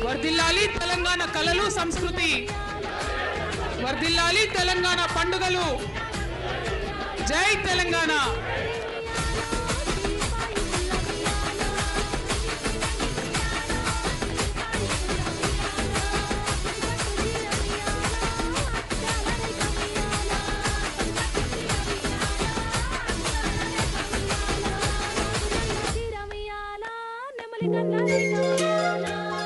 వర్ధిల్లాలి తెలంగాణ కళలు సంస్కృతి వర్ధిల్లాలి తెలంగాణ పండుగలు జై తెలంగాణ చిరమియాల నెమలి కన్నాల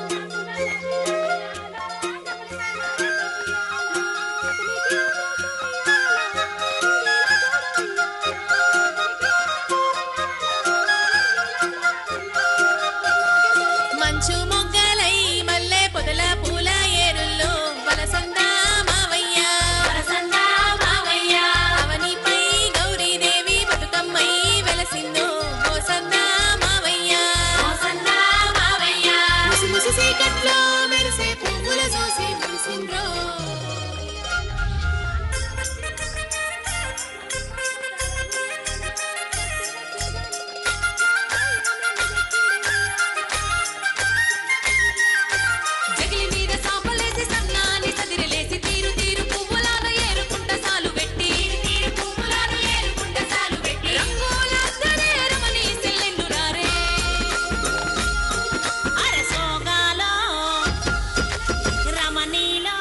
మంచు మొగ్గలై మల్లె పొదల పూల ఏరుల్లో వలసందా మావయ్య వలసందా మావయ్య అవనిపై గౌరీదేవి బతుకమ్మై వెలసిందో మోసందా మావయ్య మోసందా మావయ్య ముసి ముసి చీకట్లో మెరిసే పువ్వుల చూసి మురిసిండ్రో జగిలి మీద సాపలేసి సన్నాని సదిరిలేసి తీరు తీరు పువ్వులాగా ఏరుకుంట సాలు పెట్టి తీరు పువ్వులాగా ఏరుకుంట సాలు పెట్టి రంగులందరే రమణి సెల్లెండు రారే అరే సోగాలో రమణీలో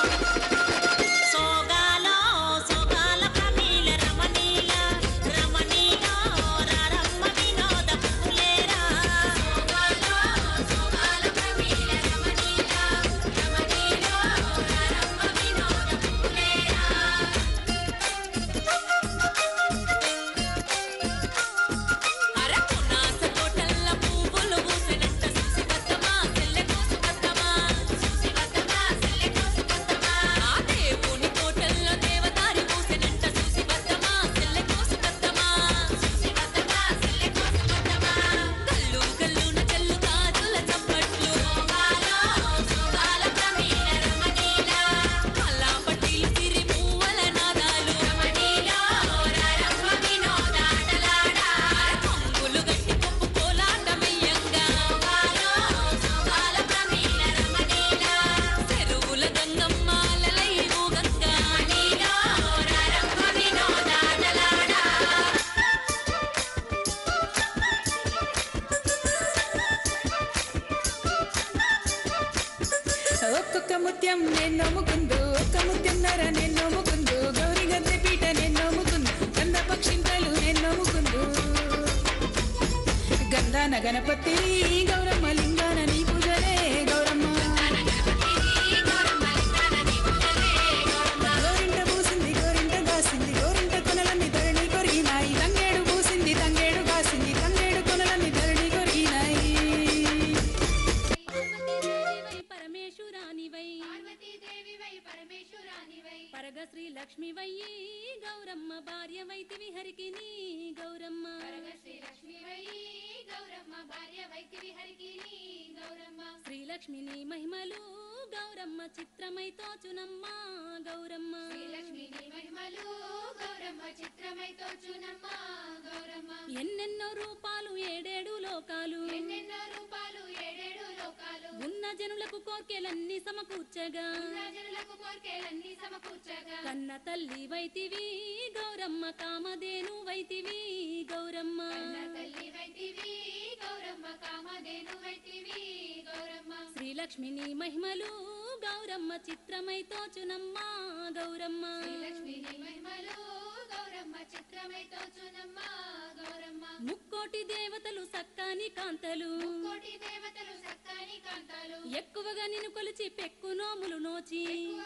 సోగాలో సోగాల ప్రమీల రమణీల రమణీలో రారమ్మ వినోద పులేరా సోగాలో సోగాల ప్రమీల రమణీల రమణీలో రారమ్మ వినోద పులేరా అరకునాస తోటల్ల పువ్వులు పూసినట్ట చూసి వద్దమా సెల్లె కోసు వద్దమా చూసి వద్దమా సెల్లె కోసు వద్దమా ఆ దేవుని తోటల్లో దేవదారి పూసినట్ట చూసి వద్దమా సెల్లె కోసు వద్దమా చూసి వద్దమా సెల్లె కోసు వద్దమా కల్లు కల్లున చెల్లు గాజుల చప్పట్లు సోగాలో సోగాల ప్రమీల రమణీల కల్లా పట్టీలు సిరి పువ్వుల నాదాలు రమణీలో రారమ్మ వినోదాటలాడా కొంగులు గట్టి కొప్పు కోలాటమయ్యంగా సోగాలో సోగాల ప్రమీల రమణీల చెరువుల గంగమ్మాలలై ఊగంగా రమణీలో రారమ్మ వినోదాటలాడా ఒక్కొక్క ముత్యం నేను నమ్ముకుందు ఒక్క ముత్యం నర నేను నమ్ముకుందు గౌరీ గద్దె పీట నేను నమ్ముకుందు గంధ పక్షింతలు నేను నమ్ముకుందు గంధాన గణపతి గౌరమ్మ లింగాన నీ పూజలే గౌరమ్మ గోరింట పూసింది గోరింట దాసింది గోరింట కొనలన్నీ ధరణి కొరిగినాయి తంగేడు పూసింది తంగేడు కాసింది తంగేడు కొనలన్నీ ధరణి కొరిగినాయి పరమేశ్వరానివై పరగ శ్రీ లక్ష్మివై గౌరమ్మ భార్య వైతివి హరికి నీ గౌరమ్మ శ్రీలక్ష్మిని మహిమలు గౌరమ్మ చిత్రమై తోచునమ్మ గౌరమ్మ ఎన్నెన్నో రూపాలు ఏడేడు లోకాలు ఉన్న జనులకు కోర్కెలన్నీ సమకూర్చగా కన్న తల్లి వైతివి గౌరమ్మ కామధేను వైతివి గౌరమ్మ శ్రీలక్ష్మిని మహిమలు గౌరమ్మ చిత్రమై తోచునమ్మ గౌరమ్మ ముక్కోటి దేవతలు సక్కాని కాంతలు ఎక్కువగా నిన్ను కొలిచి పెక్కు నోములు నోచి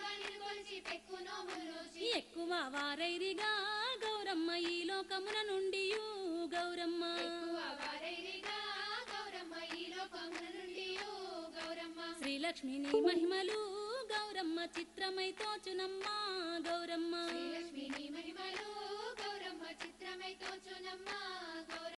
ఎక్కువ వారైరిగా గౌరమ్మ ఈ లోకమున నుండి గౌరమ్మ శ్రీలక్ష్మిని మహిమలు గౌరమ్మ చిత్రమై తోచునమ్మ గౌరమ్మ